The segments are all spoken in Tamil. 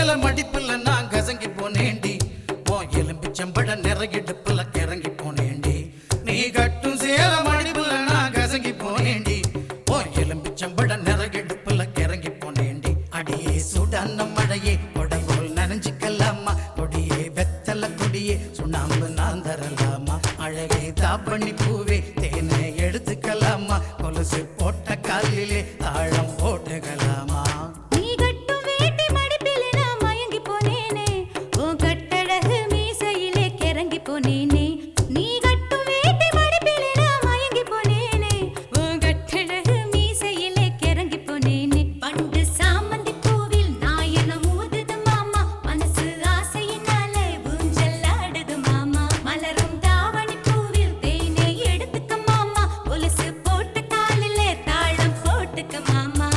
சேல மடிப்புல நான் கசங்கி போனேண்டி ஓ எலும்பிச்சம்பட நிறையிடுப்புல கிறங்கி போனேண்டி நீ கட்டும் சேல மடிப்புல நான் கசங்கி போனேண்டி ஓ எலும்பிச்சம்பட நிறையிடுப்புல கிறங்கி போனேண்டி அடியே சுடான மழையே கொடை போல் நனைஞ்சுக்கலாமா கொடியே வெத்தல கொடியே சுண்ணாம்பு நான் தரலாமா அழகே தாப்பண்ணி பூவே தேனை எடுத்துக்கலாமா கொலுசு போட்ட காலிலே தாழம் போட்டுக்கலாமா நீ கட்டும் வேட்டி மடிப்பிலே நான் மயங்கி போனேனே உன் கட்டழகு மீசையிலே கிறங்கி போனேனே நீ கட்டும் வேட்டி மடிப்பிலே நான் மயங்கி போனேனே உன் கட்டழகு மீசையிலே கிறங்கி போனேனே பண்டு சாமந்தி பூவில் நாயன ஊதுது மாமா மனசு ஆசையினாலே ஊஞ்சல் ஆடுது மாமா மலரும் தாவணி பூவில் தேனை எடுத்துக்க மாமா கொலுசு போட்ட காலிலே தாளம் போட்டுக்க மாமா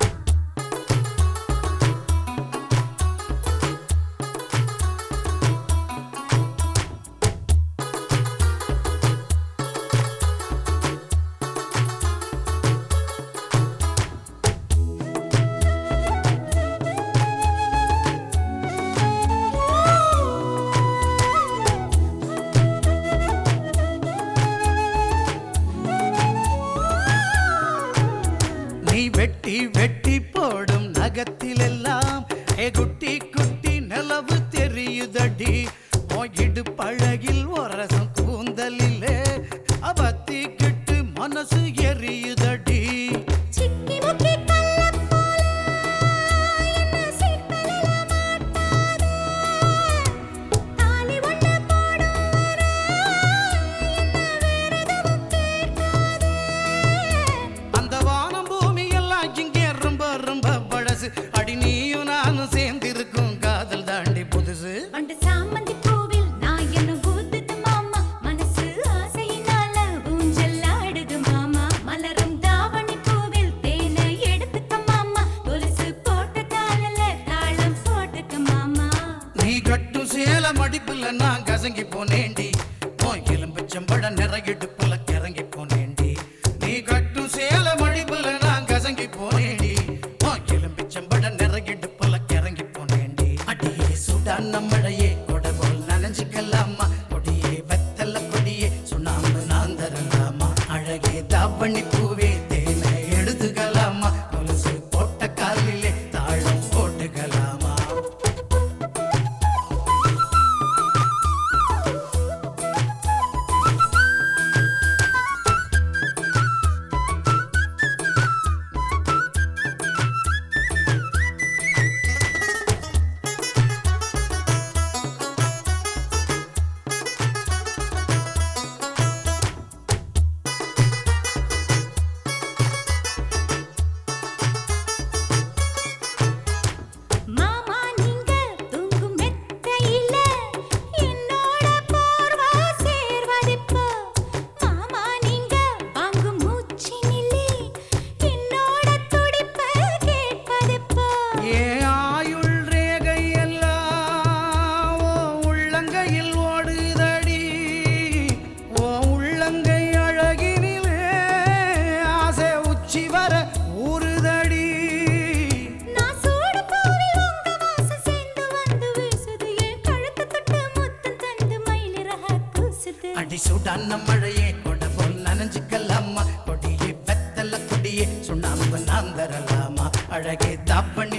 நீ வெட்டி வெட்டி போடும் நகத்திலெல்லாம் ஏ குட்டி குட்டி நிலவு தெரியுதடி போயிடு பழகில் ஒரசம் கூந்தலிலே அவத்திக்கிட்டு மனசு எரியுதடி சிக்கி முக்கி கள்ளப் போல என்ன சீத்தலில மாட்டாதே. தாலி ஒண்ணு போடும் வரை என்ன வேற எதுவும் கேட்காதே. அந்த வானம் பூமி எல்லாம் இங்கே ரொம்ப ரொம்ப பழசு அடி நீயும் நானும் சேர்ந்திருக்கும் காதல் தாண்டி புதுசு பண்டு சாமந்தி பூவில் நாயன ஊதுது மாமா மனசு ஆசையினால ஊஞ்சல் ஆடுது மாமா மலரும் தாவணி பூவில் தேனை எடுத்துக்க மாமா கொலுசு போட்ட காலில தாளம் போட்டுக்க மாமா நீ கட்டும் சேல மடிப்புல நான் கசங்கி போனேண்டி ஓ எலும்புச்சம்பழ நிறையிடுப்புல கிறங்கி போனேண்டி நீ கட்டும் சேல மடிப்புல நான் கசங்கி போனேண்டி ஓ எலும்புச்சம்பழ நிறையிடுப்புல கிறங்கி போனேண்டி அடியே சுடான மழையே கொடை போல் நனைஞ்சுக்கலாமா கொடியே வெத்தல கொடியே சுண்ணாம்பு நான் தரலாமா அழகே தாவணி பூவே தேனை எடுத்துக்கலாமா கொலுசு போட்ட காலிலே தாழம் போட்டுக்கலாமா மாமா நீங்க தூங்கும் மெத்தையில என்னோட போர்வா சேர்வதெப்போ மாமா நீங்க வாங்கும் மூச்சினிலே என்னோட துடிப்ப கேட்பதெப்போ ஏ ஆயுள் ரேகை எல்லாம் ஓ உள்ளங்கையில் ஓடுதடி ஓ உள்ளங்கை அழகினிலே ஆசை உச்சி வர ஊறுதடி நான் சூடு பூவில் உங்க வாசம் சேர்ந்து வந்து வீசுது என் கழுத்து தொட்டு முத்தம் தந்து மயிலிறக கூசுது அடி சுடான மழையே கொடை போல் நனைஞ்சுக்கலாமா கொடியே வெத்தல கொடியே சுண்ணாம்பு நான் தரலாமா அழகே தாப்பணி